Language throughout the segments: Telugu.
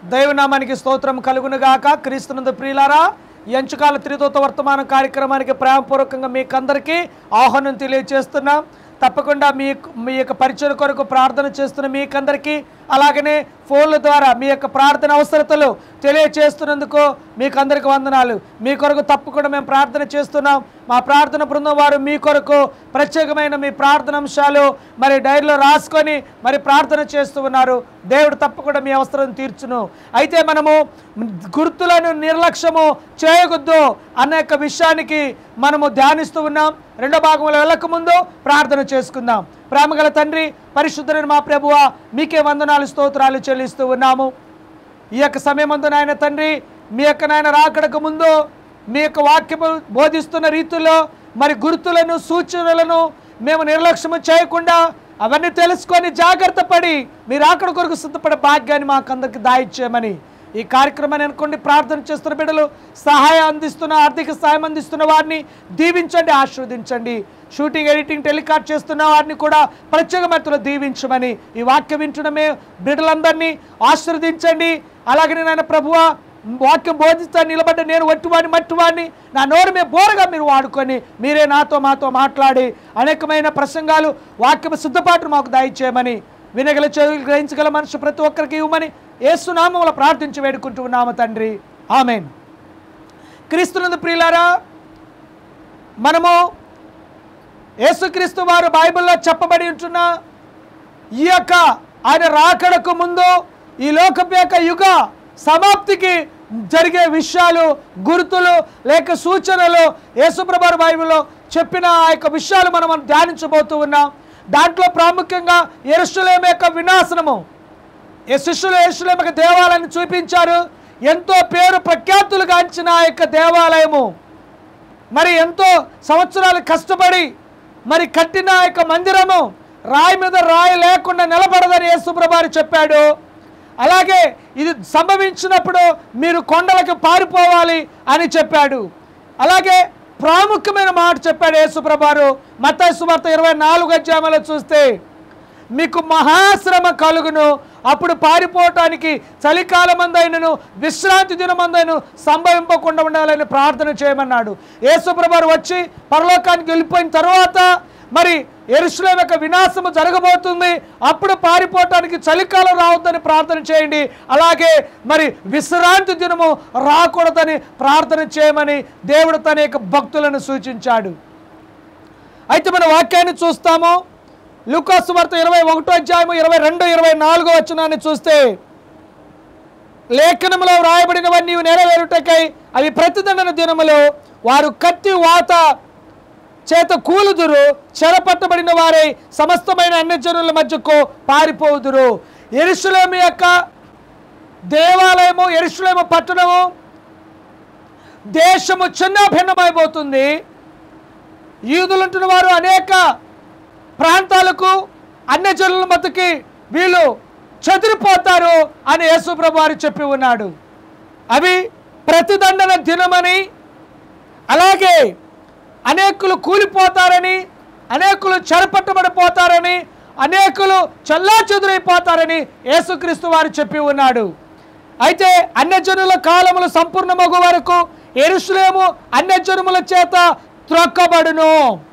దైవనామానికి స్తోత్రం కలుగునుగాక క్రీస్తునందు ప్రియులారా ఈ అంచుకాల త్రిదూత వర్తమాన కార్యక్రమానికి ప్రేమపూర్వకంగా మీకందరికీ ఆహ్వానం తెలియజేస్తున్నాం తప్పకుండా మీ మీ యొక్క పరిచయం కొరకు ప్రార్థన చేస్తున్న మీకందరికీ అలాగనే ఫోన్ల ద్వారా మీ యొక్క ప్రార్థన అవసరతలు తెలియచేస్తున్నందుకు మీకు అందరికి వందనాలు మీ కొరకు తప్పకుండా మేము ప్రార్థన చేస్తున్నాం మా ప్రార్థన బృందం వారు మీ కొరకు ప్రత్యేకమైన మీ ప్రార్థన అంశాలు మరి డైరీలో రాసుకొని మరి ప్రార్థన చేస్తూ ఉన్నారు దేవుడు తప్పకుండా మీ అవసరం తీర్చును అయితే మనము గుర్తులను నిర్లక్ష్యము చేయకూడదు అన్న యొక్క విషయానికి మనము ధ్యానిస్తూ ఉన్నాం రెండో భాగంలో వెళ్ళక ముందు ప్రార్థన చేసుకుందాం ప్రేమగల తండ్రి పరిశుద్ధులైన మా ప్రభువ మీకే వందనాలు స్తోత్రాలు చెల్లిస్తూ ఉన్నాము ఈ యొక్క సమయమందు నాయన తండ్రి మీ యొక్క నాయన రాకడకు ముందు మీ యొక్క వాక్యము బోధిస్తున్న రీతిలో మరి గుర్తులను సూచనలను మేము నిర్లక్ష్యం చేయకుండా అవన్నీ తెలుసుకొని జాగ్రత్త పడి మీరు రాకడ కొరకు సిద్ధపడే భాగ్యాన్ని మాకందరికి దాయిచ్చేయమని ఈ కార్యక్రమాన్ని అనుకోండి ప్రార్థన చేస్తున్న బిడ్డలు సహాయం అందిస్తున్న ఆర్థిక సహాయం అందిస్తున్న వారిని దీవించండి ఆశీర్వదించండి షూటింగ్ ఎడిటింగ్ టెలికాస్ట్ చేస్తున్న వారిని కూడా ప్రత్యేక మెత్తలో దీవించమని ఈ వాక్యం వింటున్నమే బిడ్డలందరినీ ఆశీర్వదించండి అలాగే నాయన ప్రభువ వాక్యం బోధిస్తా నిలబడ్డ నేను వట్టివాడిని మట్టివాడిని నా నోరు మీద బోరగా మీరు వాడుకొని మీరే నాతో మాతో మాట్లాడి అనేకమైన ప్రసంగాలు వాక్యం సిద్ధపాటు మాకు దయచేయమని వినగల చెవులు గ్రహించగల మనుషు ప్రతి ఒక్కరికి ఇవ్వమని ఏసునామంలో ప్రార్థించి వేడుకుంటూ ఉన్నాము తండ్రి ఆమెన్ క్రీస్తునందు ప్రియులారా మనము యేసుక్రీస్తు వారు బైబిల్లో చెప్పబడి ఉంటున్న ఈ యొక్క ఆయన రాకడకు ముందు ఈ లోకపు యొక్క యుగ సమాప్తికి జరిగే విషయాలు గుర్తులు లేక సూచనలు యేసుప్రభారు బైబిల్లో చెప్పిన ఆ యొక్క విషయాలు మనం ధ్యానించబోతూ ఉన్నాం దాంట్లో ప్రాముఖ్యంగా ఎరుషులేం యొక్క వినాశనము ఈ శిష్యులు ఎరుషులేం యొక్క దేవాలయాన్ని చూపించారు ఎంతో పేరు ప్రఖ్యాతులు గాంచిన ఆ యొక్క దేవాలయము మరి ఎంతో సంవత్సరాలు కష్టపడి మరి కట్టిన ఆ యొక్క మందిరము రాయి మీద రాయి లేకుండా నిలబడదని యేసుప్రభారి చెప్పాడు అలాగే ఇది సంభవించినప్పుడు మీరు కొండలకు పారిపోవాలి అని చెప్పాడు అలాగే ప్రాముఖ్యమైన మాట చెప్పాడు యేసుప్రభారు మత సువార్త ఇరవై నాలుగు అధ్యాయంలో చూస్తే మీకు మహాశ్రమ కలుగును అప్పుడు పారిపోవటానికి చలికాలం మందైనను విశ్రాంతి దినమందైను సంభవింపకుండా ఉండాలని ప్రార్థన చేయమన్నాడు యేసుప్రభారు వచ్చి పరలోకానికి వెళ్ళిపోయిన తర్వాత మరి ఎరుసలేం యొక్క వినాశము జరగబోతుంది అప్పుడు పారిపోవటానికి చలికాలం రావద్దని ప్రార్థన చేయండి అలాగే మరి విశ్రాంతి దినము రాకూడదని ప్రార్థన చేయమని దేవుడు తన యొక్క భక్తులను సూచించాడు అయితే మన వాక్యాన్ని చూస్తాము లూకాసు వార్త ఇరవై ఒకటో అధ్యాయము ఇరవై రెండు ఇరవై నాలుగో వచనాన్ని చూస్తే లేఖనములో వ్రాయబడినవన్నీ నెరవేరుటకై అవి ప్రతిదండన దినములో వారు కత్తి వాత చేత కూలుదురు చెరపట్టబడిన వారై సమస్తమైన అన్యజనుల మధ్యకు పారిపోదురు ఎరుసలేము యొక్క దేవాలయము ఎరుసలేము పట్టణము దేశము చిన్న భిన్నమైపోతుంది యూదులుంటున్న వారు అనేక ప్రాంతాలకు అన్యజనుల మధ్యకి వీళ్ళు చెదిరిపోతారు అని యేసుప్రభు వారు చెప్పి ఉన్నాడు అవి ప్రతిదండన దినమని అలాగే అనేకులు కూలిపోతారని అనేకులు చెరపట్టబడిపోతారని అనేకులు చల్లా చెదురైపోతారని యేసుక్రీస్తు వారు చెప్పి ఉన్నాడు అయితే అన్యజనుల కాలములు సంపూర్ణమగు వరకు ఎరుసలేము అన్యజనుముల చేత త్రొక్కబడును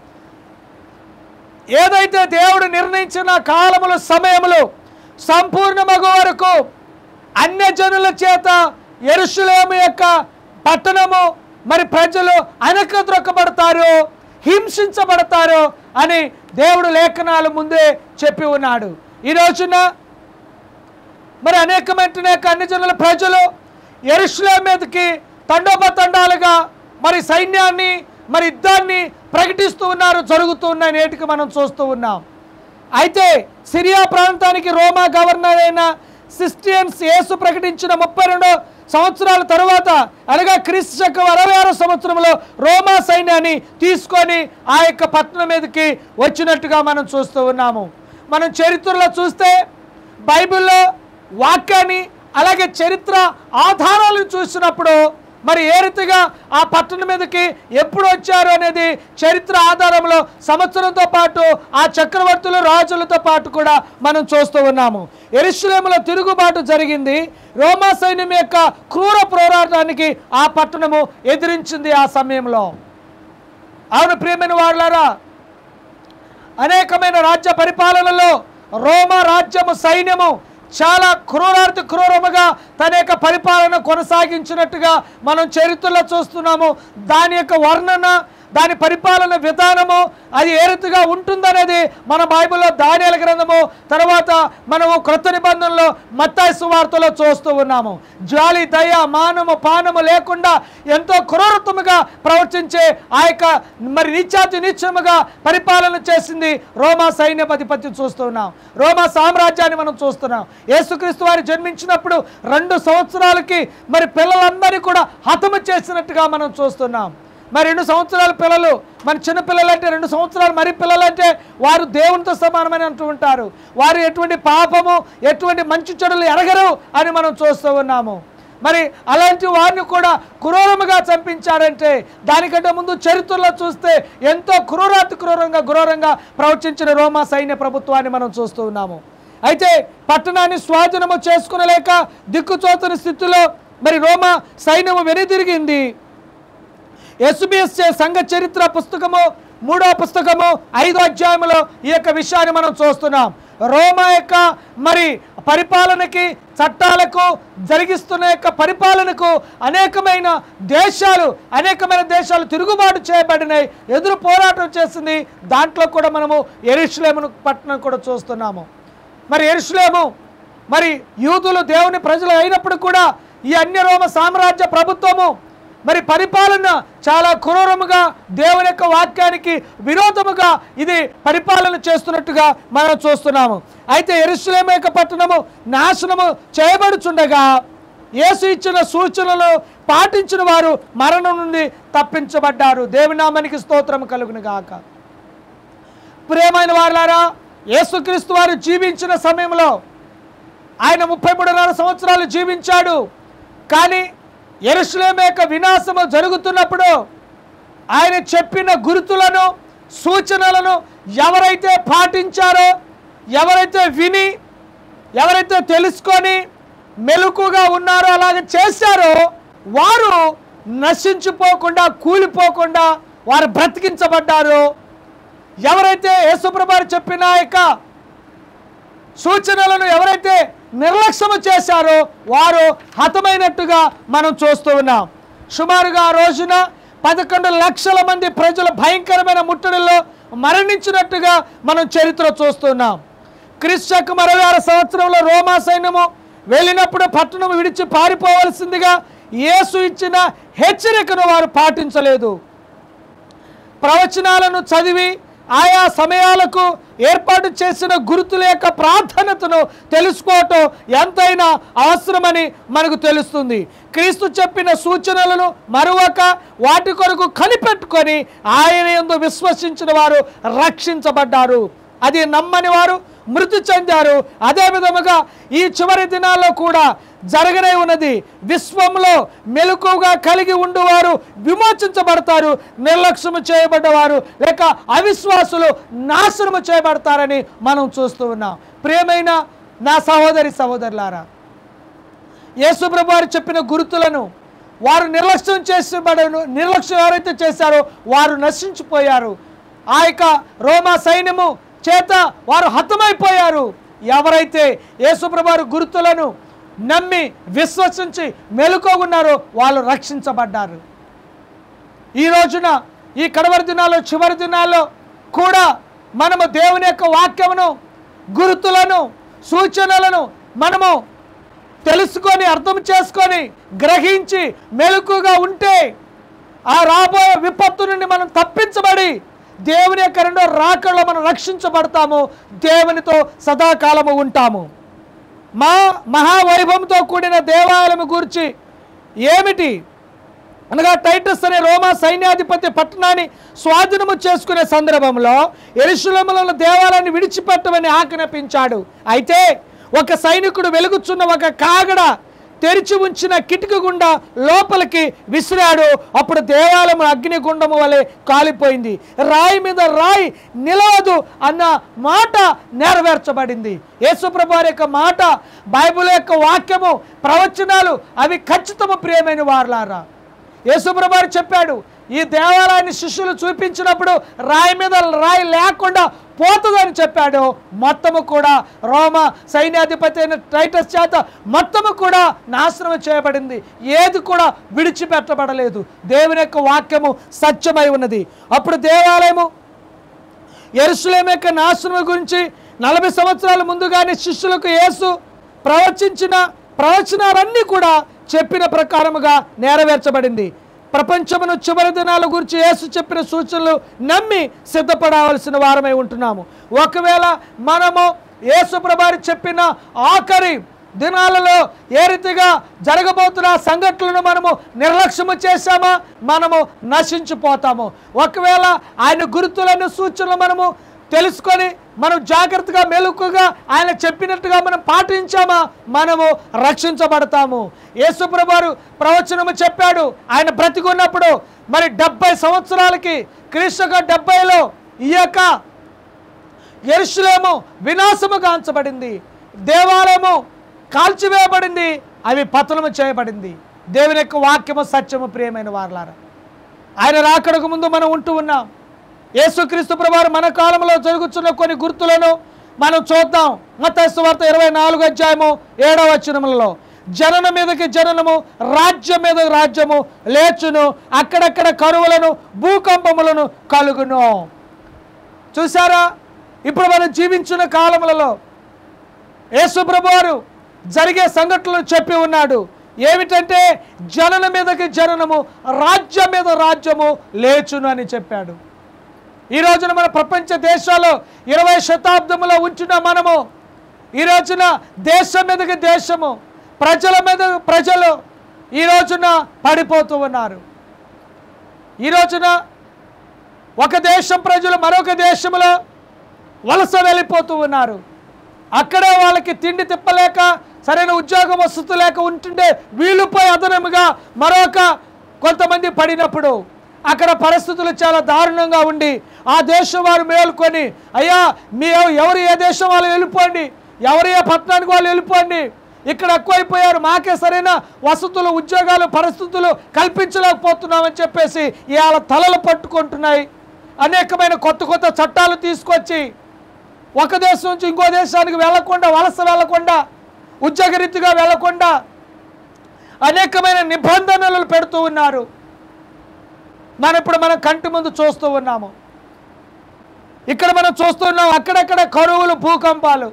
ఏదైతే దేవుడు నిర్ణయించిన కాలములు సమయములు సంపూర్ణమగు వరకు అన్యజనుల చేత ఎరుసలేము యొక్క పట్టణము మరి ప్రజలు అనక ద్రొక్కబడతారు హింసించబడతారు అని దేవుడు లేఖనాలు ముందే చెప్పి ఉన్నాడు ఈ రోజున మరి అనేకమైన యొక్క అన్ని జనుల ప్రజలు ఎరుషులేం మీదకి తండోపతండాలుగా మరి సైన్యాన్ని మరి యుద్ధాన్ని ప్రకటిస్తూ ఉన్నారు జరుగుతూ ఉన్నాయి నేటికి మనం చూస్తూ ఉన్నాం అయితే సిరియా ప్రాంతానికి రోమా గవర్నర్ అయిన సిస్టియన్స్ యేసు ప్రకటించిన ముప్పై రెండో సంవత్సరాల తరువాత అనగా క్రీస్తు శకం అరవై ఆరో సంవత్సరంలో రోమా సైన్యాన్ని తీసుకొని ఆ యొక్క పట్టణం మీదకి వచ్చినట్టుగా మనం చూస్తూ ఉన్నాము మనం చరిత్రలో చూస్తే బైబిల్లో వాక్యాన్ని అలాగే చరిత్ర ఆధారాలను చూసినప్పుడు మరి ఏ రీతిగా ఆ పట్టణం మీదకి ఎప్పుడు వచ్చారు అనేది చరిత్ర ఆధారంలో సంవత్సరంతో పాటు ఆ చక్రవర్తులు రాజులతో పాటు కూడా మనం చూస్తూ ఉన్నాము ఎరుషులేములో తిరుగుబాటు జరిగింది రోమా సైన్యం యొక్క క్రూర పోరాటానికి ఆ పట్టణము ఎదిరించింది ఆ సమయంలో అవును ప్రియమైన వాళ్ళారా అనేకమైన రాజ్య పరిపాలనలో రోమా రాజ్యము సైన్యము చాలా క్రూరాతి క్రూరముగా తన యొక్క పరిపాలన కొనసాగించినట్టుగా మనం చరిత్రలో చూస్తున్నాము దాని యొక్క వర్ణన దాని పరిపాలన విధానము అది ఏ రీతిగా ఉంటుందనేది మన బైబిల్లో దానియాల గ్రంథము తర్వాత మనము క్రొత్త నిబంధనలో మత్తాయి సువార్తలో చూస్తూ ఉన్నాము జాలి దయ మానము పానము లేకుండా ఎంతో క్రూరత్వముగా ప్రవర్తించే ఆ యొక్క మరి నీచాతి నీచముగా పరిపాలన చేసింది రోమా సైన్యపతిపతి చూస్తున్నాం రోమా సామ్రాజ్యాన్ని మనం చూస్తున్నాం యేసుక్రీస్తు వారు జన్మించినప్పుడు రెండు సంవత్సరాలకి మరి పిల్లలందరినీ కూడా హతము చేసినట్టుగా మనం చూస్తున్నాం మరి రెండు సంవత్సరాల పిల్లలు మన చిన్న పిల్లలు అంటే రెండు సంవత్సరాలు మరి పిల్లలు అంటే వారు దేవునితో సమానమని అంటూ ఉంటారు వారు ఎటువంటి పాపము ఎటువంటి మంచి చెడులు ఎరగరు అని మనం చూస్తూ ఉన్నాము మరి అలాంటి వారిని కూడా క్రూరముగా చంపించారంటే దానికంటే ముందు చరిత్రలో చూస్తే ఎంతో క్రూరాతి క్రూరంగా క్రూరంగా ప్రవర్తించిన రోమా సైన్య ప్రభుత్వాన్ని మనం చూస్తూ ఉన్నాము అయితే పట్టణాన్ని స్వాధీనము చేసుకునలేక దిక్కుచోతని స్థితిలో మరి రోమా సైన్యము వెనుదిరిగింది ఎస్బిఎస్ సంఘ చరిత్ర పుస్తకము మూడో పుస్తకము ఐదో అధ్యాయంలో ఈ యొక్క విషయాన్ని మనం చూస్తున్నాం రోమా యొక్క మరి పరిపాలనకి చట్టాలకు జరిగిస్తున్న యొక్క పరిపాలనకు అనేకమైన దేశాలు అనేకమైన దేశాలు తిరుగుబాటు చేయబడినాయి ఎదురు పోరాటం చేసింది దాంట్లో కూడా మనము ఎరుషులేమును పట్టణం కూడా చూస్తున్నాము మరి ఎరుషులేము మరి యూదులు దేవుని ప్రజలు అయినప్పుడు కూడా ఈ అన్య రోమ సామ్రాజ్య ప్రభుత్వము మరి పరిపాలన చాలా క్రూరముగా దేవుని యొక్క వాక్యానికి విరోధముగా ఇది పరిపాలన చేస్తున్నట్టుగా మనం చూస్తున్నాము అయితే ఎరుసలేమ యొక్క పట్టణము నాశనము చేయబడుచుండగా యేసు ఇచ్చిన సూచనలు పాటించిన వారు మరణం నుండి తప్పించబడ్డారు దేవుని నామానికి స్తోత్రం కలుగును గాక ప్రియమైన వారులారా యేసుక్రీస్తు వారు జీవించిన సమయంలో ఆయన ముప్పై మూడున్నర సంవత్సరాలు జీవించాడు కానీ ఎరుసలేం యొక్క వినాశము జరుగుతున్నప్పుడు ఆయన చెప్పిన గుర్తులను సూచనలను ఎవరైతే పాటించారో ఎవరైతే విని ఎవరైతే తెలుసుకొని మెలకుగా ఉన్నారో అలాగే చేశారో వారు నశించిపోకుండా కూలిపోకుండా వారు బ్రతికించబడ్డారు ఎవరైతే యేసుప్రభారు చెప్పిన యొక్క సూచనలను ఎవరైతే నిర్లక్ష్యము చేశారో వారు హతమైనట్టుగా మనం చూస్తూ ఉన్నాం సుమారుగా ఆ రోజున పదకొండు లక్షల మంది ప్రజలు భయంకరమైన ముట్టడిలో మరణించినట్టుగా మనం చరిత్ర చూస్తున్నాం క్రిస్టకు అరవై ఆరు సంవత్సరంలో రోమా సైన్యము వెళ్ళినప్పుడు పట్టణం విడిచి పారిపోవలసిందిగా యేసు ఇచ్చిన హెచ్చరికను వారు పాటించలేదు ప్రవచనాలను చదివి ఆయా సమయాలకు ఏర్పాటు చేసిన గుర్తుల యొక్క ప్రాధాన్యతను తెలుసుకోవటం ఎంతైనా అవసరమని మనకు తెలుస్తుంది క్రీస్తు చెప్పిన సూచనలను మరొక వాటి కొరకు కనిపెట్టుకొని ఆయన ఎందు విశ్వసించిన వారు రక్షించబడ్డారు అది నమ్మని వారు మృతి చెందారు అదే విధముగా ఈ చివరి దినాల్లో కూడా జరగనే ఉన్నది విశ్వంలో మెలకుగా కలిగి ఉండువారు విమోచించబడతారు నిర్లక్ష్యము చేయబడ్డవారు లేక అవిశ్వాసులు నాశనము చేయబడతారని మనం చూస్తూ ఉన్నాం ప్రియమైన నా సహోదరి సహోదరులారా యేసుప్రభు వారు చెప్పిన గుర్తులను వారు నిర్లక్ష్యం చేసబడను నిర్లక్ష్యం ఎవరైతే చేశారో వారు నశించిపోయారు ఆ యొక్క రోమా సైన్యము చేత వారు హతమైపోయారు ఎవరైతే యేసుప్రభు వారి గుర్తులను నమ్మి విశ్వసించి మెలుకోగున్నారో వాళ్ళు రక్షించబడ్డారు ఈ రోజున ఈ కడవరి దినాల్లో చివరి దినాల్లో కూడా మనము దేవుని యొక్క వాక్యమును గుర్తులను సూచనలను మనము తెలుసుకొని అర్థం చేసుకొని గ్రహించి మెలకుగా ఉంటే ఆ రాబోయే విపత్తు నుండి మనం తప్పించబడి దేవుని యొక్క రెండో రాకల్లో మనం రక్షించబడతాము దేవునితో సదాకాలము ఉంటాము మా మహావైభవంతో కూడిన దేవాలయం గురించి ఏమిటి అనగా టైటస్ అనే రోమా సైన్యాధిపతి పట్టణాన్ని స్వాధీనము చేసుకునే సందర్భంలో ఎరుశలములలో దేవాలయాన్ని విడిచిపెట్టమని ఆజ్ఞాపించాడు అయితే ఒక సైనికుడు వెలుగుచున్న ఒక కాగడ తెరిచి ఉంచిన కిటికీ గుండా లోపలికి విసిరాడు అప్పుడు దేవాలయం అగ్నిగుండము వలె కాలిపోయింది రాయి మీద రాయి నిలవదు అన్న మాట నెరవేర్చబడింది యేసుప్రభు వారి యొక్క మాట బైబిల్ యొక్క వాక్యము ప్రవచనాలు అవి ఖచ్చితము ప్రియమైన వారులారా యేసుప్రభు వారు చెప్పాడు ఈ దేవాలయాన్ని శిష్యులు చూపించినప్పుడు రాయి మీద రాయి లేకుండా పోతుందని చెప్పాడు మొత్తము కూడా రోమ సైన్యాధిపతి అయిన టైటస్ చేత మొత్తము కూడా నాశనం చేయబడింది ఏది కూడా విడిచిపెట్టబడలేదు దేవుని యొక్క వాక్యము సత్యమై ఉన్నది అప్పుడు దేవాలయము ఎరుసలేం యొక్క నాశనం గురించి నలభై సంవత్సరాల ముందుగానే శిష్యులకు యేసు ప్రవచించిన ప్రవచనాలన్నీ కూడా చెప్పిన ప్రకారముగా నెరవేర్చబడింది ప్రపంచమును చివరి దినాల గురించి యేసు చెప్పిన సూచనలు నమ్మి సిద్ధపడవలసిన వారమై ఉంటున్నాము ఒకవేళ మనము యేసు ప్రభారి చెప్పిన ఆఖరి దినాలలో ఏ రీతిగా జరగబోతున్న సంఘటనలను మనము నిర్లక్ష్యము చేశామా మనము నశించిపోతాము ఒకవేళ ఆయన గుర్తులను సూచనలు మనము తెలుసుకొని మనం జాగ్రత్తగా మెలుకుగా ఆయన చెప్పినట్టుగా మనం పాటించామా మనము రక్షించబడతాము యేసుప్రభారు ప్రవచనము చెప్పాడు ఆయన బ్రతికున్నప్పుడు మరి డెబ్బై సంవత్సరాలకి క్రీస్తుగా డెబ్బైలో ఈ యొక్క ఎరుషులేము వినాశము కాంచబడింది దేవాలయము కాల్చివేయబడింది అవి పతనము చేయబడింది దేవుని యొక్క వాక్యము సత్యము ప్రియమైన వారలారా ఆయన రాకడకు ముందు మనం ఉంటూ ఉన్నాం యేసుక్రీస్తు ప్రభువారు మన కాలంలో జరుగుతున్న కొన్ని గుర్తులను మనం చూద్దాం మతస్సు వార్త ఇరవై నాలుగు అధ్యాయము ఏడవ వచనములలో జనన మీదకి జననము రాజ్యం మీద రాజ్యము లేచును అక్కడక్కడ కరువులను భూకంపములను కలుగును చూసారా ఇప్పుడు మనం జీవించిన కాలములలో యేసు ప్రభువారు జరిగే సంఘటనలు చెప్పి ఉన్నాడు ఏమిటంటే జనన మీదకి జననము రాజ్యం మీద రాజ్యము లేచును అని చెప్పాడు ఈ రోజున మన ప్రపంచ దేశాల్లో ఇరవై శతాబ్దములో ఉంచిన మనము ఈ రోజున దేశం మీదకి దేశము ప్రజల మీద ప్రజలు ఈ రోజున పడిపోతూ ఉన్నారు ఈ రోజున ఒక దేశం ప్రజలు మరొక దేశంలో వలస వెళ్ళిపోతూ ఉన్నారు అక్కడే వాళ్ళకి తిండి తిప్పలేక సరైన ఉద్యోగం వసతి లేక ఉంటుండే వీలుపై అదనముగా మరొక కొంతమంది పడినప్పుడు అక్కడ పరిస్థితులు చాలా దారుణంగా ఉండి ఆ దేశం వారు మేలుకొని అయ్యా మీ ఎవరు ఏ దేశం వాళ్ళు వెళ్ళిపోండి ఎవరు ఏ పట్టణానికి వాళ్ళు వెళ్ళిపోండి ఇక్కడ ఎక్కువైపోయారు మాకే సరైన వసతులు ఉద్యోగాలు పరిస్థితులు కల్పించలేకపోతున్నామని చెప్పేసి ఇవాళ తలలు పట్టుకుంటున్నాయి అనేకమైన కొత్త కొత్త చట్టాలు తీసుకొచ్చి ఒక దేశం నుంచి ఇంకో దేశానికి వెళ్లకుండా వలస వెళ్లకుండా ఉద్యోగరీతిగా వెళ్లకుండా అనేకమైన నిబంధనలు పెడుతూ ఉన్నారు మనం ఇప్పుడు మనం కంటి ముందు చూస్తూ ఉన్నాము ఇక్కడ మనం చూస్తున్నాం అక్కడక్కడ కరువులు భూకంపాలు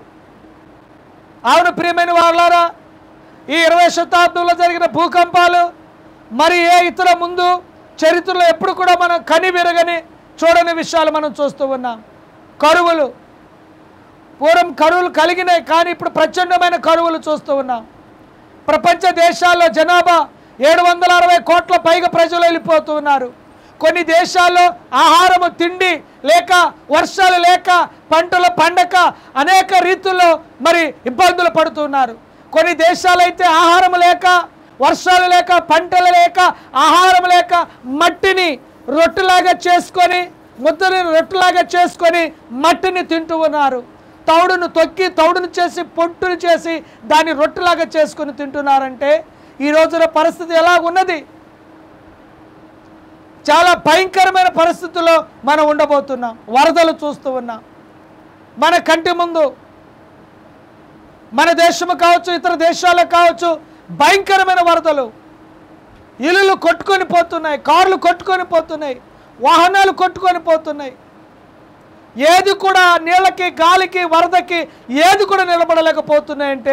అవును ప్రియమైన వాళ్ళారా ఈ ఇరవై శతాబ్దంలో జరిగిన భూకంపాలు మరి ఏ ఇతర ముందు చరిత్రలో ఎప్పుడు కూడా మనం కని విరగని చూడని విషయాలు మనం చూస్తూ ఉన్నాం కరువులు పూర్వం కరువులు కలిగినాయి కానీ ఇప్పుడు ప్రచండమైన కరువులు చూస్తూ ఉన్నాం ప్రపంచ దేశాల్లో జనాభా ఏడు వందల అరవై కోట్ల పైగా ప్రజలు వెళ్ళిపోతూ ఉన్నారు కొన్ని దేశాల్లో ఆహారము తిండి లేక వర్షాలు లేక పంటలు పండక అనేక రీతుల్లో మరి ఇబ్బందులు పడుతున్నారు కొన్ని దేశాలైతే ఆహారం లేక వర్షాలు లేక పంటలు లేక ఆహారం లేక మట్టిని రొట్టెలాగా చేసుకొని ముద్దని రొట్టెలాగా చేసుకొని మట్టిని తింటూ ఉన్నారు తౌడును తొక్కి తౌడును చేసి పొట్టును చేసి దాన్ని రొట్టెలాగా చేసుకొని తింటున్నారంటే ఈ రోజున పరిస్థితి ఎలా ఉన్నది చాలా భయంకరమైన పరిస్థితుల్లో మనం ఉండబోతున్నాం వరదలు చూస్తూ ఉన్నాం మన కంటి ముందు మన దేశము కావచ్చు ఇతర దేశాలకు కావచ్చు భయంకరమైన వరదలు ఇల్లులు కొట్టుకొని పోతున్నాయి కార్లు కొట్టుకొని పోతున్నాయి వాహనాలు కొట్టుకొని పోతున్నాయి ఏది కూడా నీళ్ళకి గాలికి వరదకి ఏది కూడా నిలబడలేకపోతున్నాయంటే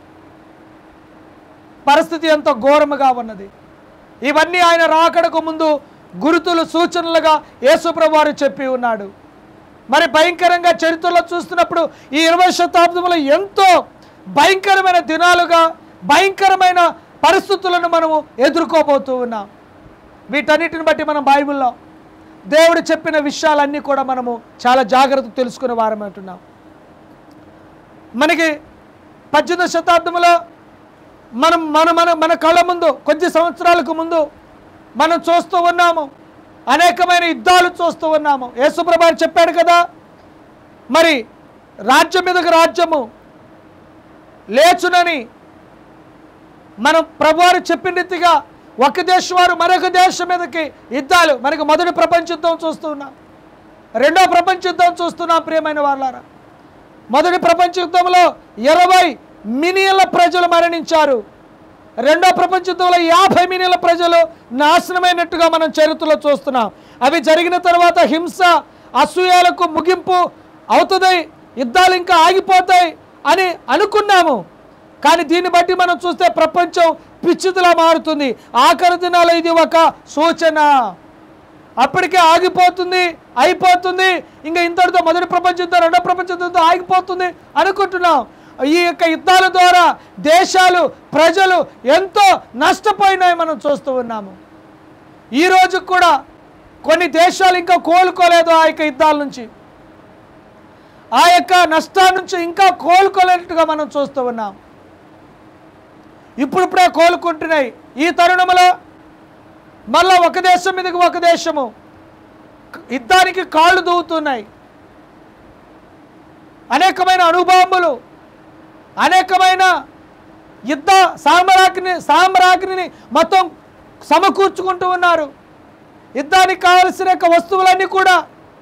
పరిస్థితి ఎంతో ఘోరముగా ఉన్నది ఇవన్నీ ఆయన రాకడకు ముందు గురుతులు సూచనలుగా యేసుప్రభు వారు చెప్పి ఉన్నాడు మరి భయంకరంగా చరిత్రలో చూస్తున్నప్పుడు ఈ ఇరవై శతాబ్దంలో ఎంతో భయంకరమైన దినాలుగా భయంకరమైన పరిస్థితులను మనము ఎదుర్కోబోతూ ఉన్నాం వీటన్నిటిని బట్టి మనం బైబిల్లో దేవుడు చెప్పిన విషయాలన్నీ కూడా మనము చాలా జాగ్రత్త తెలుసుకునే వారం అంటున్నాం మనకి పద్దెనిమిది శతాబ్దంలో మనం మన మన మన కళ్ళ ముందు కొద్ది సంవత్సరాలకు ముందు మనం చూస్తూ ఉన్నాము అనేకమైన యుద్ధాలు చూస్తూ ఉన్నాము యేసుప్రభాని చెప్పాడు కదా మరి రాజ్యం మీదకి రాజ్యము లేచునని మనం ప్రభువారు చెప్పిన రీతిగా ఒక దేశం వారు మరొక దేశం మీదకి యుద్ధాలు మనకి మొదటి ప్రపంచ యుద్ధం చూస్తున్నాం రెండో ప్రపంచ యుద్ధం చూస్తున్నాం ప్రియమైన వాళ్ళారా మొదటి ప్రపంచ యుద్ధంలో ఇరవై మిలియన్ల ప్రజలు మరణించారు రెండో ప్రపంచ యుద్ధంలో యాభై మిలియన్ల ప్రజలు నాశనమైనట్టుగా మనం చరిత్రలో చూస్తున్నాం అవి జరిగిన తర్వాత హింస అసూయాలకు ముగింపు అవుతుంది యుద్ధాలు ఇంకా ఆగిపోతాయి అని అనుకున్నాము కానీ దీన్ని బట్టి మనం చూస్తే ప్రపంచం పిచ్చిదిలా మారుతుంది ఆఖరి దినాలు ఇది ఒక సూచన అప్పటికే ఆగిపోతుంది అయిపోతుంది ఇంకా ఇంతటితో మొదటి ప్రపంచ యుద్ధం రెండో ప్రపంచ యుద్ధంతో ఆగిపోతుంది అనుకుంటున్నాం ఈ యొక్క యుద్ధాల ద్వారా దేశాలు ప్రజలు ఎంతో నష్టపోయినాయి మనం చూస్తూ ఉన్నాము ఈ రోజు కూడా కొన్ని దేశాలు ఇంకా కోలుకోలేదు ఆ యొక్క యుద్ధాల నుంచి ఆ యొక్క నష్టాల నుంచి ఇంకా కోలుకోలేనట్టుగా మనం చూస్తూ ఉన్నాం ఇప్పుడిప్పుడే కోలుకుంటున్నాయి ఈ తరుణంలో మళ్ళా ఒక దేశం మీదకి ఒక దేశము యుద్ధానికి కాళ్ళు దూవుతున్నాయి అనేకమైన అణుబాంబులు అనేకమైన యుద్ధ సామ్రాజ్ఞి సామ్రాజ్ఞిని మొత్తం సమకూర్చుకుంటూ ఉన్నారు యుద్ధానికి కావలసిన యొక్క వస్తువులన్నీ కూడా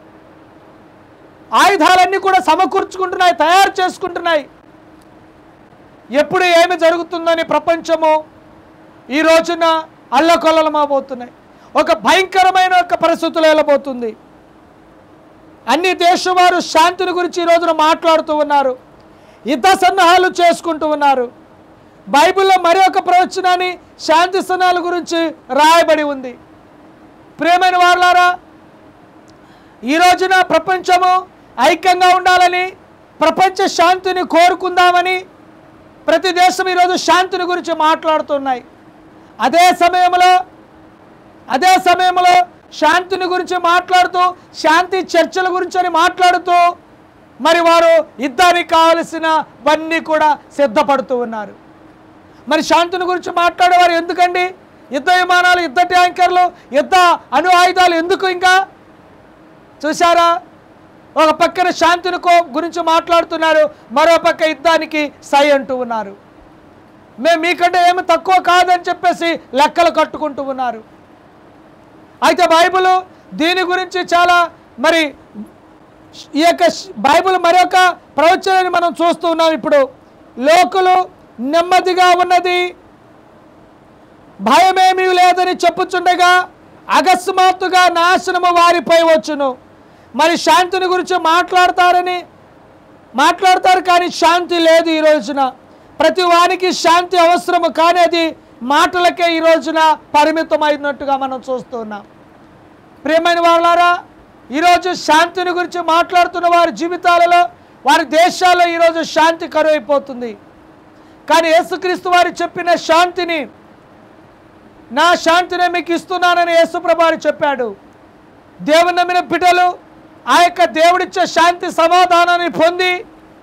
ఆయుధాలన్నీ కూడా సమకూర్చుకుంటున్నాయి తయారు చేసుకుంటున్నాయి ఎప్పుడు ఏమి జరుగుతుందని ప్రపంచము ఈ రోజున అల్లకొల్లలమబోతున్నాయి ఒక భయంకరమైన ఒక పరిస్థితులు వెళ్ళబోతుంది అన్ని దేశం వారు శాంతిని గురించి ఈ రోజున మాట్లాడుతూ ఉన్నారు యుద్ధ సన్నాహాలు చేసుకుంటూ ఉన్నారు బైబిల్లో మరి ఒక ప్రవచనాన్ని శాంతి సన్నాహాల గురించి రాయబడి ఉంది ప్రియమైన వారులారా ఈ రోజున ప్రపంచము ఐక్యంగా ఉండాలని ప్రపంచ శాంతిని కోరుకుందామని ప్రతి దేశం ఈరోజు శాంతిని గురించి మాట్లాడుతున్నాయి అదే సమయంలో అదే సమయంలో శాంతిని గురించి మాట్లాడుతూ శాంతి చర్చల గురించి అని మాట్లాడుతూ మరి వారు యుద్ధానికి కావలసినవన్నీ కూడా సిద్ధపడుతూ ఉన్నారు మరి శాంతిని గురించి మాట్లాడేవారు ఎందుకండి యుద్ధ విమానాలు యుద్ధ ట్యాంకర్లు యుద్ధ అణు ఆయుధాలు ఎందుకు ఇంకా చూసారా ఒక పక్కన శాంతిని కో గురించి మాట్లాడుతున్నారు మరో పక్క యుద్ధానికి సై అంటూ ఉన్నారు మేము మీకంటే ఏమి తక్కువ కాదని చెప్పేసి లెక్కలు కట్టుకుంటూ ఉన్నారు అయితే బైబిల్ దీని గురించి చాలా మరి ఈ యొక్క శ్- బైబిల్ మరొక ప్రవచనాన్ని మనం చూస్తూ ఉన్నాం ఇప్పుడు లోకులు నెమ్మదిగా ఉన్నది భయమేమీ లేదని చెప్పుచుండగా అకస్మాత్తుగా నాశనము వారిపై వచ్చును మరి శాంతిని గురించి మాట్లాడతారని మాట్లాడతారు కానీ శాంతి లేదు ఈ రోజున ప్రతి వానికి శాంతి అవసరము కానీ అది మాటలకే ఈ రోజున పరిమితమైనట్టుగా మనం చూస్తున్నాం ప్రియమైన వాళ్ళారా ఈరోజు శాంతిని గురించి మాట్లాడుతున్న వారి జీవితాలలో వారి దేశాల్లో ఈరోజు శాంతి కరువైపోతుంది కానీ యేసుక్రీస్తు వారు చెప్పిన శాంతిని నా శాంతిని మీకు ఇస్తున్నానని యేసుప్రభారి చెప్పాడు దేవుని నమ్మిన బిడ్డలు ఆ యొక్క దేవుడిచ్చే శాంతి సమాధానాన్ని పొంది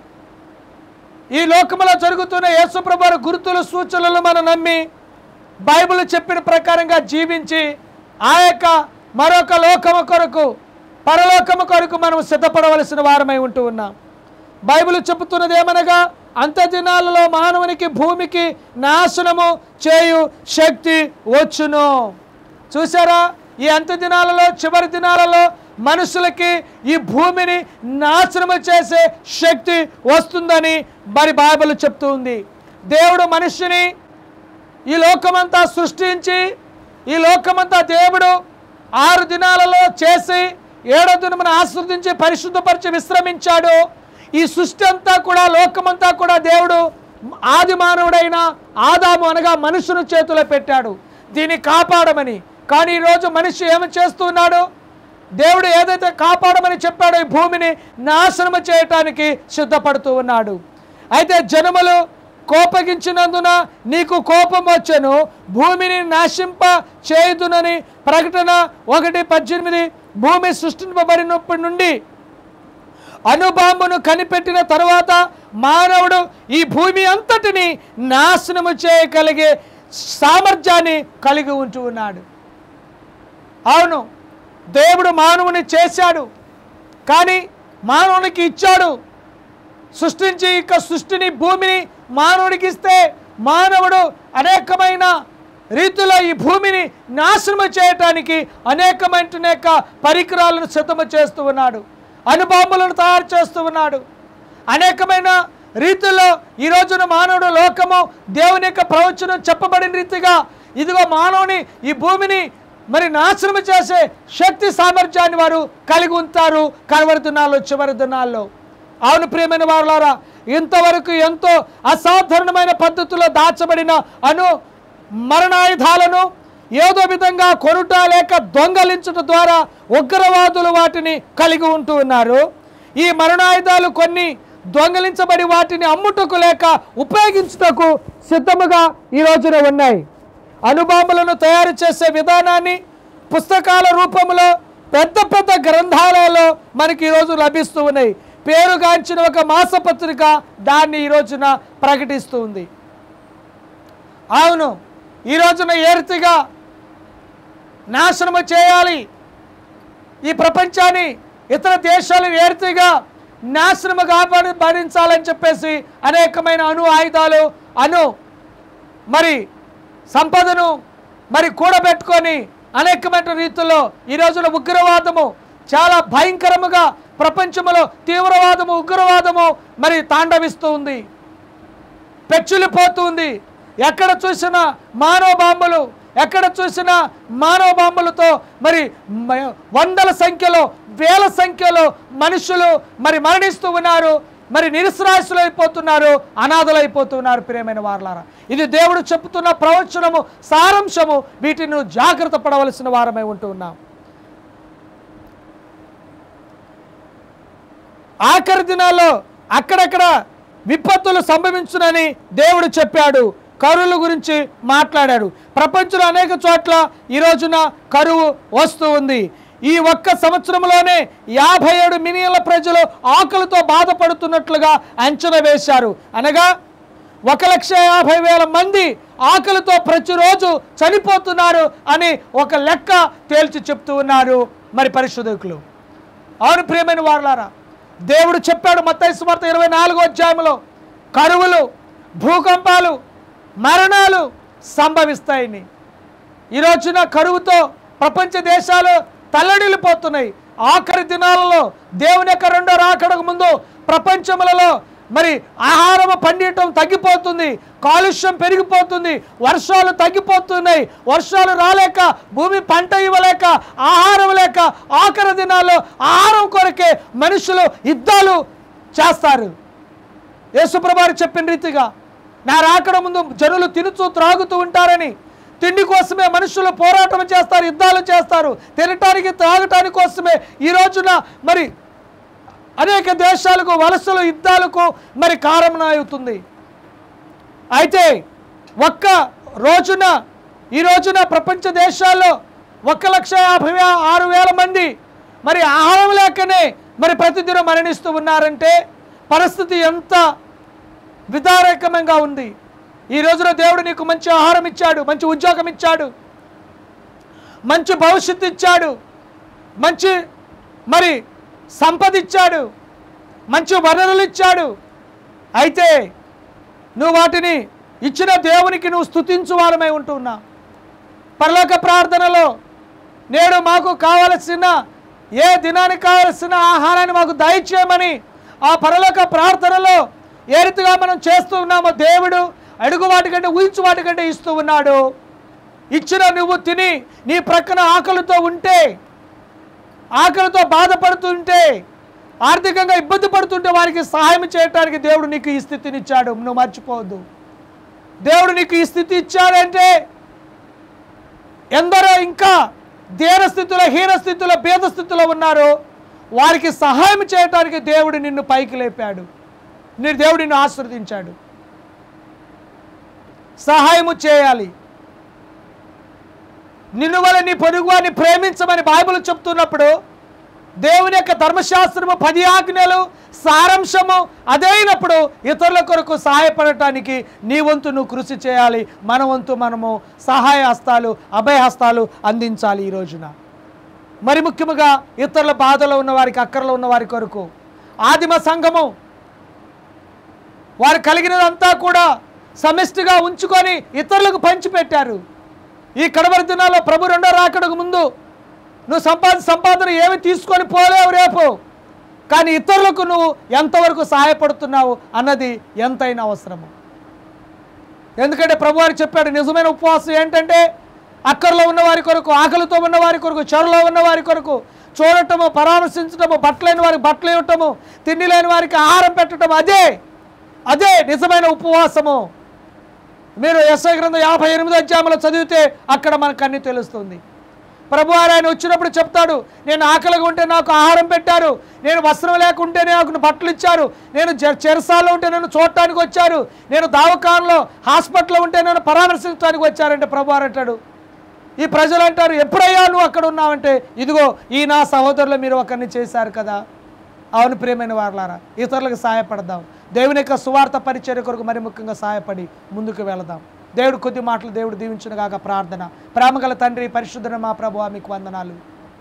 ఈ లోకములో జరుగుతున్న యేసుప్రభారి గుర్తులు సూచనలు మనం నమ్మి బైబిల్ చెప్పిన ప్రకారంగా జీవించి ఆ యొక్క మరొక లోకము కొరకు పరలోకము కొరకు మనం సిద్ధపడవలసిన వారమై ఉంటూ ఉన్నాం బైబిల్ చెబుతున్నది ఏమనగా అంత్య దినాలలో మానవునికి భూమికి నాశనము చేయు శక్తి వచ్చును చూసారా ఈ అంత్య దినాలలో చివరి దినాలలో మనుషులకి ఈ భూమిని నాశనము చేసే శక్తి వస్తుందని మరి బైబిల్ చెప్తూ ఉంది దేవుడు మనిషిని ఈ లోకమంతా సృష్టించి ఈ లోకమంతా దేవుడు ఆరు దినాలలో చేసి ఏడో దినమున ఆస్వాదించి పరిశుద్ధపరిచి విశ్రమించాడు ఈ సృష్టి అంతా కూడా లోకమంతా కూడా దేవుడు ఆది మానవుడైన ఆదాము అనగా మనుషుని చేతిలో పెట్టాడు దీన్ని కాపాడమని కానీ ఈరోజు మనిషి ఏమి చేస్తున్నాడు దేవుడు ఏదైతే కాపాడమని చెప్పాడో ఈ భూమిని నాశనము చేయటానికి సిద్ధపడుతూ ఉన్నాడు అయితే జనములు కోపగించినందున నీకు కోపం వచ్చెను భూమిని నాశింప చేయుదునని ప్రకటన ఒకటి పద్దెనిమిది భూమి సృష్టింపబడినప్పటి నుండి అణుబాంబును కనిపెట్టిన తరువాత మానవుడు ఈ భూమి అంతటిని నాశనము చేయగలిగే సామర్థ్యాన్ని కలిగి ఉంటూ ఉన్నాడు అవును దేవుడు మానవుని చేశాడు కానీ మానవునికి ఇచ్చాడు సృష్టించి ఇక సృష్టిని భూమిని మానవుడికి ఇస్తే మానవుడు అనేకమైన రీతిలో ఈ భూమిని నాశనము చేయటానికి అనేకమైన అనేక పరికరాలను సిద్ధము చేస్తూ ఉన్నాడు అణుబాంబులను తయారు చేస్తూ ఉన్నాడు అనేకమైన రీతిలో ఈ రోజున మానవుడు లోకము దేవుని యొక్క ప్రవచనం చెప్పబడిన రీతిగా ఇదిగో మానవుని ఈ భూమిని మరి నాశనం చేసే శక్తి సామర్థ్యాన్ని వారు కలిగి ఉంటారు కనవరి దినాల్లో చివరి దినాల్లో అవును ప్రియమైన వారులారా ఇంతవరకు ఎంతో అసాధారణమైన పద్ధతిలో దాచబడిన అను మరణాయుధాలను ఏదో విధంగా కొనుట లేక దొంగలించడం ద్వారా ఉగ్రవాదులు వాటిని కలిగి ఉంటూ ఉన్నారు ఈ మరణాయుధాలు కొన్ని దొంగలించబడి వాటిని అమ్ముటకు లేక ఉపయోగించుటకు సిద్ధముగా ఈ రోజున ఉన్నాయి అణుబాంబులను తయారు చేసే విధానాన్ని పుస్తకాల రూపంలో పెద్ద పెద్ద గ్రంథాలలో మనకి ఈరోజు లభిస్తూ ఉన్నాయి పేరుగాంచిన ఒక మాసపత్రిక దాన్ని ఈ రోజున ప్రకటిస్తూ ఉంది అవును ఈ రోజున ఏ రీతిగా నాశనము చేయాలి ఈ ప్రపంచాన్ని ఇతర దేశాలను ఏ రీతిగా నాశనము కాపాడి భరించాలని చెప్పేసి అనేకమైన అణు ఆయుధాలు అణు మరి సంపదను మరి కూడబెట్టుకొని అనేకమైన రీతిలో ఈ రోజున ఉగ్రవాదము చాలా భయంకరముగా ప్రపంచంలో తీవ్రవాదము ఉగ్రవాదము మరి తాండవిస్తూ ఉంది పెచ్చులిపోతుంది ఎక్కడ చూసినా మానవ బాంబులు ఎక్కడ చూసినా మానవ బాంబులతో మరి మ- వందల సంఖ్యలో వేల సంఖ్యలో మనుషులు మరి మరణిస్తూ ఉన్నారు మరి నిరసరాశులు అయిపోతున్నారు అనాథలైపోతున్నారు ప్రియమైన వారలారా ఇది దేవుడు చెప్తున్న ప్రవచనము సారాంశము వీటిని నువ్వు జాగ్రత్త పడవలసిన వారమై ఉంటూ ఉన్నాం ఆఖరి దినాల్లో అక్కడక్కడ విపత్తులు సంభవించునని దేవుడు చెప్పాడు కరువుల గురించి మాట్లాడాడు ప్రపంచంలో అనేక చోట్ల ఈ రోజున కరువు వస్తూ ఉంది ఈ ఒక్క సంవత్సరంలోనే యాభై ఏడు మిలియన్ల ప్రజలు ఆకలితో బాధపడుతున్నట్లుగా అంచనా వేశారు అనగా ఒక లక్ష యాభై వేల మంది ఆకలితో ప్రతిరోజు చనిపోతున్నారు అని ఒక లెక్క తేల్చి చెప్తూ ఉన్నారు మరి పరిశోధకులు అవును ప్రియమైన వారులారా దేవుడు చెప్పాడు మత్తయి సువార్త ఇరవై నాలుగో అధ్యాయంలో కరువులు భూకంపాలు మరణాలు సంభవిస్తాయని ఈ రోజున కరువుతో ప్రపంచ దేశాలు తల్లడిల్లిపోతున్నాయి ఆఖరి దినాలలో దేవుని యొక్క రెండో రాకడకు ముందు ప్రపంచములలో మరి ఆహారం పండియటం తగ్గిపోతుంది కాలుష్యం పెరిగిపోతుంది వర్షాలు తగ్గిపోతున్నాయి వర్షాలు రాలేక భూమి పంట ఇవ్వలేక ఆహారం లేక ఆఖరి దినాల్లో ఆహారం కొరకే మనుషులు యుద్ధాలు చేస్తారు యేసుప్రభారు చెప్పిన రీతిగా నా రాకడ ముందు జనులు తినుచూ త్రాగుతూ ఉంటారని తిండి కోసమే మనుషులు పోరాటం చేస్తారు యుద్ధాలు చేస్తారు తినటానికి త్రాగటానికి కోసమే ఈ రోజున మరి అనేక దేశాలకు వలసలు యుద్ధాలకు మరి కారణం అవుతుంది అయితే ఒక్క రోజున ఈ రోజున ప్రపంచ దేశాల్లో ఒక్క లక్ష యాభై వే- ఆరు వేల మంది మరి ఆహారం లేకనే మరి ప్రతిదినం మరణిస్తూ ఉన్నారంటే పరిస్థితి ఎంత విదారకమంగా ఉంది ఈ రోజున దేవుడు నీకు మంచి ఆహారం ఇచ్చాడు మంచి ఉద్యోగం ఇచ్చాడు మంచి భవిష్యత్తు ఇచ్చాడు మంచి మరి సంపద ఇచ్చాడు మంచి వనరులు ఇచ్చాడు అయితే నువ్వు వాటిని ఇచ్చిన దేవునికి నువ్వు స్తుతించు వారమై ఉంటున్నా పరలోక ప్రార్థనలో నేడు మాకు కావలసిన ఏ దినానికి కావలసిన ఆహారాన్ని మాకు దయచేయమని ఆ పరలోక ప్రార్థనలో ఏ రీతిగా మనం చేస్తూ ఉన్నామో దేవుడు అడుగు వాటికంటే ఊహించు వాటికంటే ఇస్తూ ఉన్నాడు ఇచ్చిన నువ్వు తిని నీ ప్రక్కన ఆకలితో ఉంటే ఆకలితో బాధపడుతుంటే ఆర్థికంగా ఇబ్బంది పడుతుంటే వారికి సహాయం చేయడానికి దేవుడు నీకు ఈ స్థితిని ఇచ్చాడు నువ్వు మర్చిపోవద్దు దేవుడు నీకు ఈ స్థితి ఇచ్చాడంటే ఎందరో ఇంకా దీన స్థితిలో హీన స్థితిలో భేద స్థితిలో ఉన్నారో వారికి సహాయం చేయడానికి దేవుడు నిన్ను పైకి లేపాడు నీ దేవుడు నిన్ను ఆశీర్వదించాడు సహాయము చేయాలి నిన్ను వల్ల నీ పొరుగువాన్ని ప్రేమించమని బైబిల్ చెప్తున్నప్పుడు దేవుని యొక్క ధర్మశాస్త్రము పది ఆజ్ఞలు సారాంశము అదైనప్పుడు ఇతరుల కొరకు సహాయపడటానికి నీ వంతు నువ్వు కృషి చేయాలి మన వంతు మనము సహాయ హస్తాలు అభయ హస్తాలు అందించాలి ఈ రోజున మరి ముఖ్యముగా ఇతరుల బాధలో ఉన్న వారికి అక్కరలో ఉన్న వారి కొరకు ఆదిమ సంఘము వారు కలిగినదంతా కూడా సమిష్టిగా ఉంచుకొని ఇతరులకు పంచిపెట్టారు ఈ కడవరి దినాల్లో ప్రభు రెండో రాకడకు ముందు నువ్వు సంపాద సంపాదన ఏమి తీసుకొని పోలేవు రేపు కానీ ఇతరులకు నువ్వు ఎంతవరకు సహాయపడుతున్నావు అన్నది ఎంతైనా అవసరము ఎందుకంటే ప్రభువారు చెప్పాడు నిజమైన ఉపవాసం ఏంటంటే అక్కర్లో ఉన్న వారి కొరకు ఆకలితో ఉన్న వారి కొరకు చెరలో ఉన్న వారి కొరకు చూడటము పరామర్శించటము బట్టలేని వారికి బట్టలు ఇవ్వటము తిండి లేని వారికి ఆహారం పెట్టడం అదే అదే నిజమైన ఉపవాసము మీరు ఎస్ఐ గ్రంథం యాభై ఎనిమిది అధ్యాయంలో చదివితే అక్కడ మనకు అన్ని తెలుస్తుంది ప్రభు ఆయన వచ్చినప్పుడు చెప్తాడు నేను ఆకలిగా ఉంటే నాకు ఆహారం పెట్టారు నేను వస్త్రం లేకుంటే నాకు బట్టలు ఇచ్చారు నేను జ- చెరసాల్లో ఉంటే నన్ను చూడటానికి వచ్చారు నేను దావకాన్లో హాస్పిటల్లో ఉంటే నన్ను పరామర్శించడానికి వచ్చారంటే ప్రభు వారు అంటాడు ఈ ప్రజలు అంటారు ఎప్పుడయ్యా నువ్వు అక్కడ ఉన్నావంటే ఇదిగో ఈ నా సహోదరులు మీరు ఒకరిని చేశారు కదా అవును ప్రియమైన వారలారా ఇతరులకు సహాయపడదాం దేవుని యొక్క సువార్త పరిచర్య కొరకు మరి ముఖ్యంగా సహాయపడి ముందుకు వెళదాం దేవుడు కొద్ది మాటలు దేవుడు దీవించిన కాక ప్రార్థన ప్రేమగల తండ్రి పరిశుద్ధన మా ప్రభు మీకు వందనాలు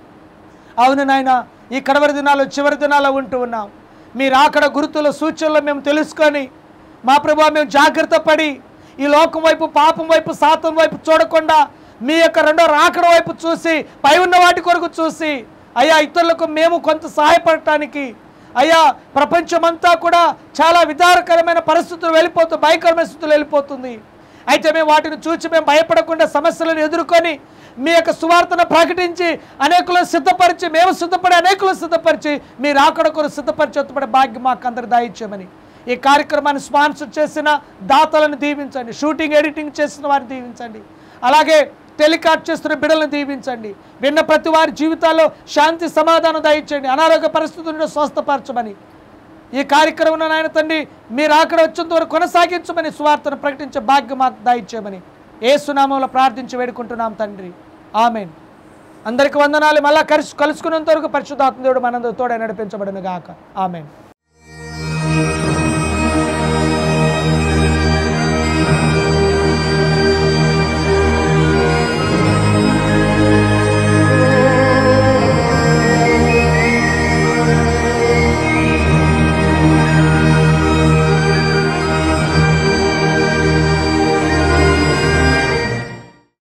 అవును నాయన ఈ కడవరి దినాలు చివరి దినాల్లో ఉంటూ ఉన్నాం మీరు అక్కడ గుర్తుల సూచనలు మేము తెలుసుకొని మా ప్రభు మేము జాగ్రత్త పడి ఈ లోకం వైపు పాపం వైపు సాతం వైపు చూడకుండా మీ యొక్క రెండో రాకడ వైపు చూసి పై ఉన్న వాటి కొరకు చూసి అయ్యా ఇతరులకు మేము కొంత సహాయపడటానికి అయ్యా ప్రపంచమంతా కూడా చాలా విధారకరమైన పరిస్థితులు వెళ్ళిపోతూ భయంకరమైన స్థితులు వెళ్ళిపోతుంది అయితే మేము వాటిని చూసి మేము భయపడకుండా సమస్యలను ఎదుర్కొని మీ యొక్క సువార్తను ప్రకటించి అనేకులను సిద్ధపరిచి మేము సిద్ధపడి అనేకులను సిద్ధపరిచి మీ రాకడ కొరకు సిద్ధపరిచి ఎత్తుపడే భాగ్యం మాకు అందరు దాయిచ్చామని ఈ కార్యక్రమాన్ని స్పాన్సర్ చేసిన దాతలను దీవించండి షూటింగ్ ఎడిటింగ్ చేసిన వారిని దీవించండి అలాగే టెలికాస్ట్ చేస్తున్న బిడ్డలను దీవించండి విన్న ప్రతి వారి జీవితాల్లో శాంతి సమాధానం దయచండి అనారోగ్య పరిస్థితుల నుండి స్వస్థపరచమని ఈ కార్యక్రమం నాయన తండ్రి మీరు అక్కడ వచ్చేంత వరకు కొనసాగించమని సువార్తను ప్రకటించే భాగ్యం మాకు దాయిచ్చామని ఏ సునామంలో ప్రార్థించి వేడుకుంటున్నాం తండ్రి ఆమెన్ అందరికి వందనాలు మళ్ళా కలిసి కలుసుకున్నంత వరకు పరిశుద్ధాత్మ దేవుడు మనందరితో తోడే నడిపించబడును గాక ఆమెన్